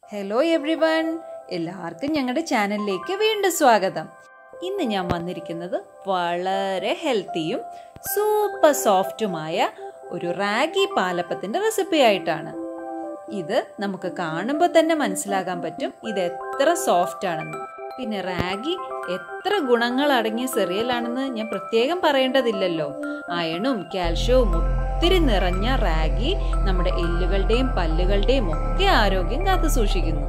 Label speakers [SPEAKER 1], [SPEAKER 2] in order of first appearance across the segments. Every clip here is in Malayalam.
[SPEAKER 1] ഹലോ എവ്രി വൺ എല്ലാവർക്കും ഞങ്ങളുടെ ചാനലിലേക്ക് വീണ്ടും സ്വാഗതം ഇന്ന് ഞാൻ വന്നിരിക്കുന്നത് വളരെ ഹെൽത്തിയും സൂപ്പർ സോഫ്റ്റുമായ ഒരു റാഗി പാലപ്പത്തിൻ്റെ റെസിപ്പി ആയിട്ടാണ് ഇത് നമുക്ക് കാണുമ്പോൾ തന്നെ മനസ്സിലാകാൻ പറ്റും ഇത് എത്ര സോഫ്റ്റ് ആണെന്ന് പിന്നെ റാഗി എത്ര ഗുണങ്ങൾ അടങ്ങിയ സെറിയലാണെന്ന് ഞാൻ പ്രത്യേകം പറയേണ്ടതില്ലല്ലോ അയണും കാൽഷ്യവും ഒത്തിരി നിറഞ്ഞ റാഗി നമ്മുടെ എല്ലുകളുടെയും പല്ലുകളുടെയും ഒക്കെ ആരോഗ്യം കാത്തു സൂക്ഷിക്കുന്നു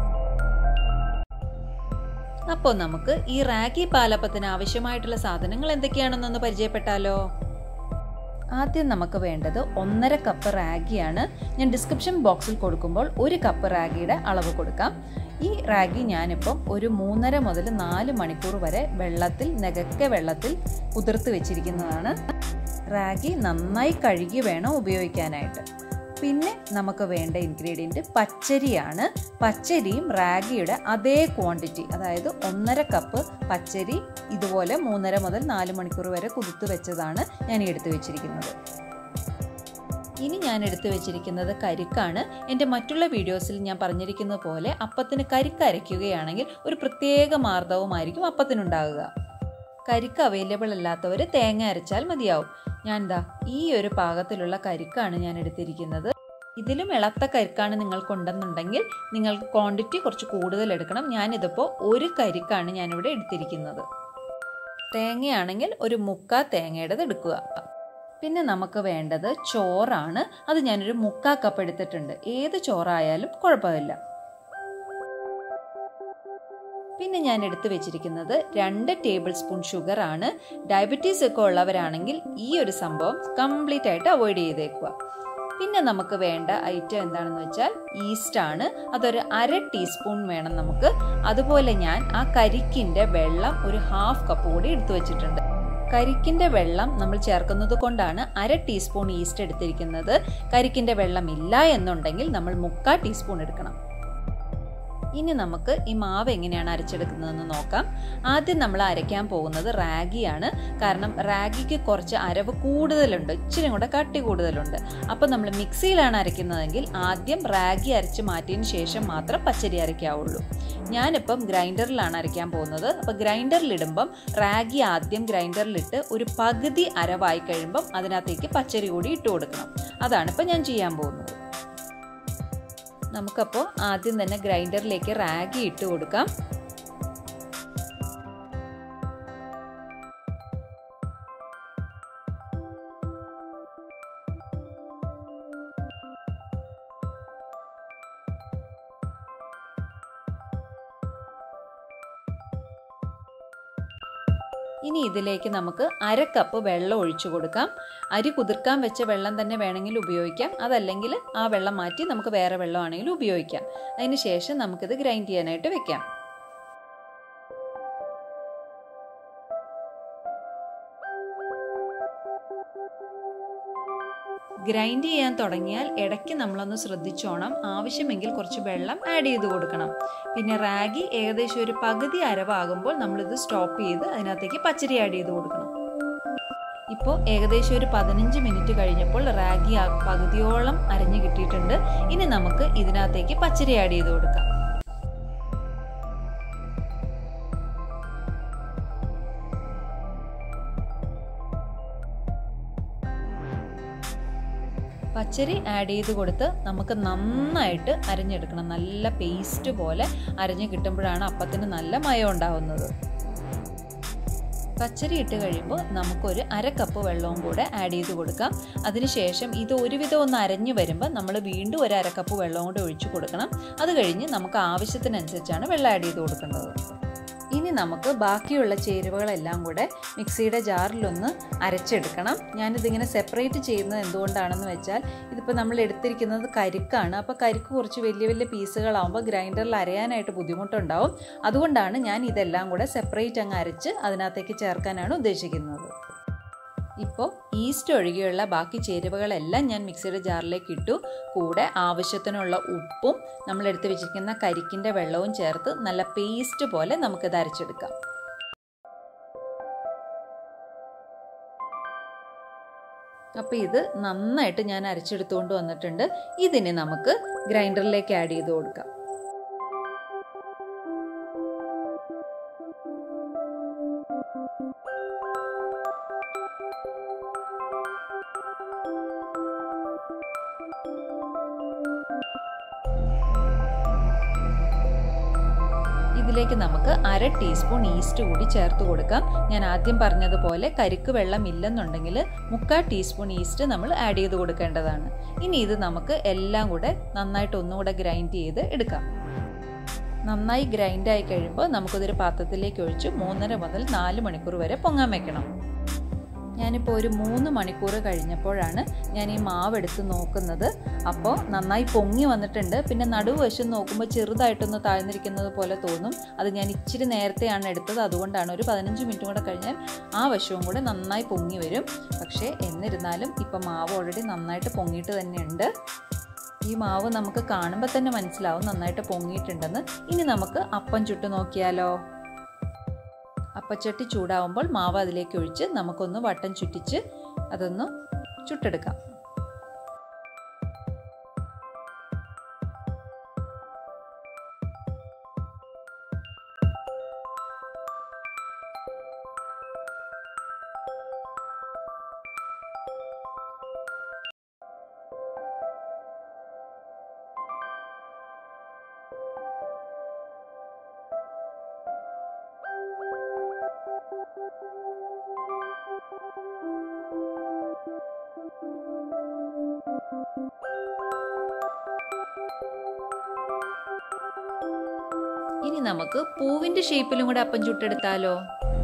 [SPEAKER 1] അപ്പോൾ നമുക്ക് ഈ റാഗി പാലപ്പത്തിന് ആവശ്യമായിട്ടുള്ള സാധനങ്ങൾ എന്തൊക്കെയാണെന്നൊന്ന് പരിചയപ്പെട്ടാലോ ആദ്യം നമുക്ക് വേണ്ടത് ഒന്നര കപ്പ് റാഗിയാണ് ഞാൻ ഡിസ്ക്രിപ്ഷൻ ബോക്സിൽ കൊടുക്കുമ്പോൾ ഒരു കപ്പ് റാഗിയുടെ അളവ് കൊടുക്കാം ഈ റാഗി ഞാനിപ്പം ഒരു മൂന്നര മുതൽ നാല് മണിക്കൂർ വരെ വെള്ളത്തിൽ നെകക്കെ വെള്ളത്തിൽ കുതിർത്ത് വെച്ചിരിക്കുന്നതാണ് റാഗി നന്നായി കഴുകി വേണം ഉപയോഗിക്കാനായിട്ട് പിന്നെ നമുക്ക് വേണ്ട ഇൻഗ്രീഡിയൻറ്റ് പച്ചരിയാണ് പച്ചരിയും റാഗിയുടെ അതേ ക്വാണ്ടിറ്റി അതായത് ഒന്നര കപ്പ് പച്ചരി ഇതുപോലെ മൂന്നര മുതൽ നാല് മണിക്കൂർ വരെ കുതിർത്ത് വെച്ചതാണ് ഞാൻ എടുത്തു വെച്ചിരിക്കുന്നത് ഇനി ഞാൻ എടുത്തു വെച്ചിരിക്കുന്നത് കരിക്കാണ് എൻ്റെ മറ്റുള്ള വീഡിയോസിൽ ഞാൻ പറഞ്ഞിരിക്കുന്ന പോലെ അപ്പത്തിന് കരിക്ക് അരയ്ക്കുകയാണെങ്കിൽ ഒരു പ്രത്യേക മാർദ്ദവുമായിരിക്കും അപ്പത്തിനുണ്ടാകുക കരിക്ക് അവൈലബിൾ അല്ലാത്തവർ തേങ്ങ അരച്ചാൽ മതിയാവും ഞാൻ എന്താ ഈ ഒരു പാകത്തിലുള്ള കരിക്കാണ് ഞാൻ എടുത്തിരിക്കുന്നത് ഇതിലും ഇളത്ത കരിക്കാണ് നിങ്ങൾക്കുണ്ടെന്നുണ്ടെങ്കിൽ നിങ്ങൾക്ക് ക്വാണ്ടിറ്റി കുറച്ച് കൂടുതൽ എടുക്കണം ഞാനിതിപ്പോൾ ഒരു കരിക്കാണ് ഞാനിവിടെ എടുത്തിരിക്കുന്നത് തേങ്ങയാണെങ്കിൽ ഒരു മുക്കാ തേങ്ങയുടേത് എടുക്കുക പിന്നെ നമുക്ക് വേണ്ടത് ചോറാണ് അത് ഞാനൊരു മുക്കാ കപ്പ് എടുത്തിട്ടുണ്ട് ഏത് ചോറായാലും കുഴപ്പമില്ല പിന്നെ ഞാൻ എടുത്തു വെച്ചിരിക്കുന്നത് രണ്ട് ടേബിൾ സ്പൂൺ ഷുഗർ ആണ് ഡയബറ്റീസ് ഒക്കെ ഉള്ളവരാണെങ്കിൽ ഈ ഒരു സംഭവം കംപ്ലീറ്റ് ആയിട്ട് അവോയ്ഡ് ചെയ്തേക്കുക പിന്നെ നമുക്ക് വേണ്ട ഐറ്റം എന്താണെന്ന് വെച്ചാൽ ഈസ്റ്റ് ആണ് അതൊരു അര ടീസ്പൂൺ വേണം നമുക്ക് അതുപോലെ ഞാൻ ആ കരിക്കിന്റെ വെള്ളം ഒരു ഹാഫ് കപ്പ് കൂടി എടുത്തു വെച്ചിട്ടുണ്ട് കരിക്കിന്റെ വെള്ളം നമ്മൾ ചേർക്കുന്നത് കൊണ്ടാണ് അര ടീസ്പൂൺ ഈസ്റ്റ് എടുത്തിരിക്കുന്നത് കരിക്കിന്റെ വെള്ളം ഇല്ല എന്നുണ്ടെങ്കിൽ നമ്മൾ മുക്കാൽ ടീസ്പൂൺ എടുക്കണം ഇനി നമുക്ക് ഈ മാവ് എങ്ങനെയാണ് അരച്ചെടുക്കുന്നതെന്ന് നോക്കാം ആദ്യം നമ്മൾ അരയ്ക്കാൻ പോകുന്നത് റാഗിയാണ് കാരണം റാഗിക്ക് കുറച്ച് അരവ് കൂടുതലുണ്ട് ഇച്ചിരി കൂടെ കട്ടി കൂടുതലുണ്ട് അപ്പോൾ നമ്മൾ മിക്സിയിലാണ് അരയ്ക്കുന്നതെങ്കിൽ ആദ്യം റാഗി അരച്ച് മാറ്റിയതിന് ശേഷം മാത്രം പച്ചരി അരയ്ക്കാവുള്ളൂ ഞാനിപ്പം ഗ്രൈൻഡറിലാണ് അരയ്ക്കാൻ പോകുന്നത് അപ്പോൾ ഗ്രൈൻഡറിലിടുമ്പം റാഗി ആദ്യം ഗ്രൈൻഡറിലിട്ട് ഒരു പകുതി അരവായി കഴിയുമ്പം അതിനകത്തേക്ക് പച്ചരി കൂടി ഇട്ട് കൊടുക്കണം അതാണ് ഇപ്പം ഞാൻ ചെയ്യാൻ പോകുന്നത് നമുക്കപ്പോൾ ആദ്യം തന്നെ ഗ്രൈൻഡറിലേക്ക് റാഗി ഇട്ട് കൊടുക്കാം ഇനി ഇതിലേക്ക് നമുക്ക് അര കപ്പ് വെള്ളം ഒഴിച്ചു കൊടുക്കാം അരി കുതിർക്കാൻ വെച്ച വെള്ളം തന്നെ വേണമെങ്കിൽ ഉപയോഗിക്കാം അതല്ലെങ്കിൽ ആ വെള്ളം മാറ്റി നമുക്ക് വേറെ വെള്ളമാണെങ്കിലും ഉപയോഗിക്കാം അതിന് ശേഷം നമുക്കിത് ഗ്രൈൻഡ് ചെയ്യാനായിട്ട് വെക്കാം ഗ്രൈൻഡ് ചെയ്യാൻ തുടങ്ങിയാൽ ഇടയ്ക്ക് നമ്മളൊന്ന് ശ്രദ്ധിച്ചോണം ആവശ്യമെങ്കിൽ കുറച്ച് വെള്ളം ആഡ് ചെയ്ത് കൊടുക്കണം പിന്നെ റാഗി ഏകദേശം ഒരു പകുതി അരവാകുമ്പോൾ നമ്മളിത് സ്റ്റോപ്പ് ചെയ്ത് അതിനകത്തേക്ക് പച്ചരി ആഡ് ചെയ്ത് കൊടുക്കണം ഇപ്പോൾ ഏകദേശം ഒരു പതിനഞ്ച് മിനിറ്റ് കഴിഞ്ഞപ്പോൾ റാഗി പകുതിയോളം അരഞ്ഞു കിട്ടിയിട്ടുണ്ട് ഇനി നമുക്ക് ഇതിനകത്തേക്ക് പച്ചരി ആഡ് ചെയ്ത് കൊടുക്കാം പച്ചരി ആഡ് ചെയ്ത് കൊടുത്ത് നമുക്ക് നന്നായിട്ട് അരഞ്ഞെടുക്കണം നല്ല പേസ്റ്റ് പോലെ അരഞ്ഞ് കിട്ടുമ്പോഴാണ് അപ്പത്തിന് നല്ല മയം ഉണ്ടാവുന്നത് പച്ചരി ഇട്ട് കഴിയുമ്പോൾ നമുക്കൊരു അര കപ്പ് വെള്ളവും കൂടെ ആഡ് ചെയ്ത് കൊടുക്കാം അതിനുശേഷം ഇത് ഒരുവിധം ഒന്ന് അരഞ്ഞു വരുമ്പോൾ നമ്മൾ വീണ്ടും ഒരു അര കപ്പ് വെള്ളവും കൂടെ ഒഴിച്ചു കൊടുക്കണം അത് കഴിഞ്ഞ് നമുക്ക് ആവശ്യത്തിനനുസരിച്ചാണ് വെള്ളം ആഡ് ചെയ്ത് കൊടുക്കേണ്ടത് ഇനി നമുക്ക് ബാക്കിയുള്ള ചേരുവകളെല്ലാം കൂടെ മിക്സിയുടെ ജാറിലൊന്ന് അരച്ചെടുക്കണം ഞാനിതിങ്ങനെ സെപ്പറേറ്റ് ചെയ്യുന്നത് എന്തുകൊണ്ടാണെന്ന് വെച്ചാൽ ഇതിപ്പോൾ നമ്മൾ എടുത്തിരിക്കുന്നത് കരിക്കാണ് അപ്പോൾ കരിക്ക് കുറച്ച് വലിയ വലിയ പീസുകളാകുമ്പോൾ ഗ്രൈൻഡറിൽ അരയാനായിട്ട് ബുദ്ധിമുട്ടുണ്ടാവും അതുകൊണ്ടാണ് ഞാൻ ഇതെല്ലാം കൂടെ സെപ്പറേറ്റ് അങ്ങ് അരച്ച് അതിനകത്തേക്ക് ചേർക്കാനാണ് ഉദ്ദേശിക്കുന്നത് ഇപ്പോൾ ഈസ്റ്റ് ഒഴികെയുള്ള ബാക്കി ചേരുവകളെല്ലാം ഞാൻ മിക്സിയുടെ ജാറിലേക്ക് ഇട്ടു കൂടെ ആവശ്യത്തിനുള്ള ഉപ്പും നമ്മൾ എടുത്ത് വെച്ചിരിക്കുന്ന കരിക്കിൻ്റെ വെള്ളവും ചേർത്ത് നല്ല പേസ്റ്റ് പോലെ നമുക്കിത് അരച്ചെടുക്കാം അപ്പോൾ ഇത് നന്നായിട്ട് ഞാൻ അരച്ചെടുത്തുകൊണ്ട് വന്നിട്ടുണ്ട് ഇതിനെ നമുക്ക് ഗ്രൈൻഡറിലേക്ക് ആഡ് ചെയ്ത് കൊടുക്കാം ഇതിലേക്ക് നമുക്ക് അര ടീസ്പൂൺ ഈസ്റ്റ് കൂടി ചേർത്ത് കൊടുക്കാം ഞാൻ ആദ്യം പറഞ്ഞതുപോലെ കരിക്ക് വെള്ളം ഇല്ലെന്നുണ്ടെങ്കിൽ മുക്കാൽ ടീസ്പൂൺ ഈസ്റ്റ് നമ്മൾ ആഡ് ചെയ്ത് കൊടുക്കേണ്ടതാണ് ഇനി ഇത് നമുക്ക് എല്ലാം കൂടെ നന്നായിട്ട് ഒന്നുകൂടെ ഗ്രൈൻഡ് ചെയ്ത് എടുക്കാം നന്നായി ഗ്രൈൻഡ് ആയി കഴിയുമ്പോൾ നമുക്കിതൊരു പാത്രത്തിലേക്ക് ഒഴിച്ച് മൂന്നര മുതൽ നാല് മണിക്കൂർ വരെ പൊങ്ങാൻ വെക്കണം ഞാനിപ്പോൾ ഒരു മൂന്ന് മണിക്കൂർ കഴിഞ്ഞപ്പോഴാണ് ഞാൻ ഈ മാവ് എടുത്ത് നോക്കുന്നത് അപ്പോൾ നന്നായി പൊങ്ങി വന്നിട്ടുണ്ട് പിന്നെ നടുവശം നോക്കുമ്പോൾ ചെറുതായിട്ടൊന്ന് താഴ്ന്നിരിക്കുന്നത് പോലെ തോന്നും അത് ഞാൻ ഇച്ചിരി നേരത്തെയാണ് എടുത്തത് അതുകൊണ്ടാണ് ഒരു പതിനഞ്ച് മിനിറ്റ് കൂടെ കഴിഞ്ഞാൽ ആ വശവും കൂടെ നന്നായി പൊങ്ങി വരും പക്ഷേ എന്നിരുന്നാലും ഇപ്പം മാവ് ഓൾറെഡി നന്നായിട്ട് പൊങ്ങിയിട്ട് തന്നെയുണ്ട് ഈ മാവ് നമുക്ക് കാണുമ്പോൾ തന്നെ മനസ്സിലാവും നന്നായിട്ട് പൊങ്ങിയിട്ടുണ്ടെന്ന് ഇനി നമുക്ക് അപ്പം ചുട്ട് നോക്കിയാലോ അപ്പച്ചട്ടി ചൂടാവുമ്പോൾ മാവ് അതിലേക്ക് ഒഴിച്ച് നമുക്കൊന്ന് വട്ടം ചുറ്റിച്ച് അതൊന്ന് ചുട്ടെടുക്കാം ഇനി നമുക്ക് പൂവിന്റെ ഷേപ്പിലും കൂടെ അപ്പം ചുട്ടെടുത്താലോ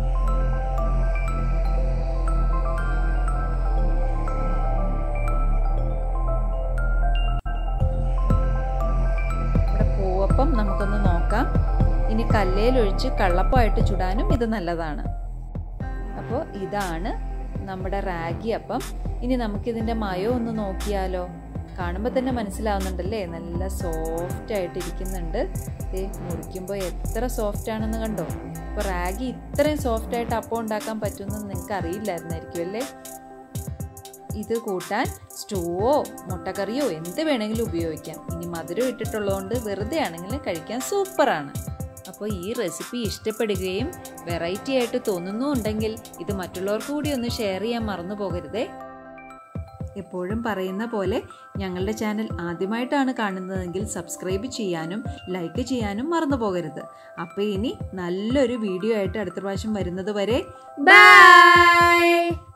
[SPEAKER 1] ഇവിടെ പൂവപ്പം നമുക്കൊന്ന് നോക്കാം ഇനി കല്ലേലൊഴിച്ച് കള്ളപ്പമായിട്ട് ചുടാനും ഇത് നല്ലതാണ് അപ്പോൾ ഇതാണ് നമ്മുടെ റാഗി അപ്പം ഇനി നമുക്കിതിൻ്റെ മയം ഒന്ന് നോക്കിയാലോ കാണുമ്പോൾ തന്നെ മനസ്സിലാവുന്നുണ്ടല്ലേ നല്ല സോഫ്റ്റ് ആയിട്ട് ഇരിക്കുന്നുണ്ട് ഏ മുറിക്കുമ്പോൾ എത്ര സോഫ്റ്റ് ആണെന്ന് കണ്ടോ ഇപ്പോൾ റാഗി ഇത്രയും സോഫ്റ്റ് ആയിട്ട് അപ്പം ഉണ്ടാക്കാൻ പറ്റുമെന്ന് നിങ്ങൾക്ക് അറിയില്ലായിരുന്നായിരിക്കും അല്ലേ ഇത് കൂട്ടാൻ സ്റ്റൂവോ മുട്ടക്കറിയോ എന്ത് വേണമെങ്കിലും ഉപയോഗിക്കാം ഇനി മധുരം ഇട്ടിട്ടുള്ളതുകൊണ്ട് വെറുതെ ആണെങ്കിലും കഴിക്കാൻ സൂപ്പറാണ് അപ്പോൾ ഈ റെസിപ്പി ഇഷ്ടപ്പെടുകയും വെറൈറ്റി ആയിട്ട് തോന്നുന്നുണ്ടെങ്കിൽ ഇത് മറ്റുള്ളവർക്ക് കൂടി ഒന്ന് ഷെയർ ചെയ്യാൻ മറന്നു പോകരുതേ എപ്പോഴും പറയുന്ന പോലെ ഞങ്ങളുടെ ചാനൽ ആദ്യമായിട്ടാണ് കാണുന്നതെങ്കിൽ സബ്സ്ക്രൈബ് ചെയ്യാനും ലൈക്ക് ചെയ്യാനും മറന്നു പോകരുത് അപ്പോൾ ഇനി നല്ലൊരു വീഡിയോ ആയിട്ട് അടുത്ത പ്രാവശ്യം വരുന്നത് വരെ ബൈ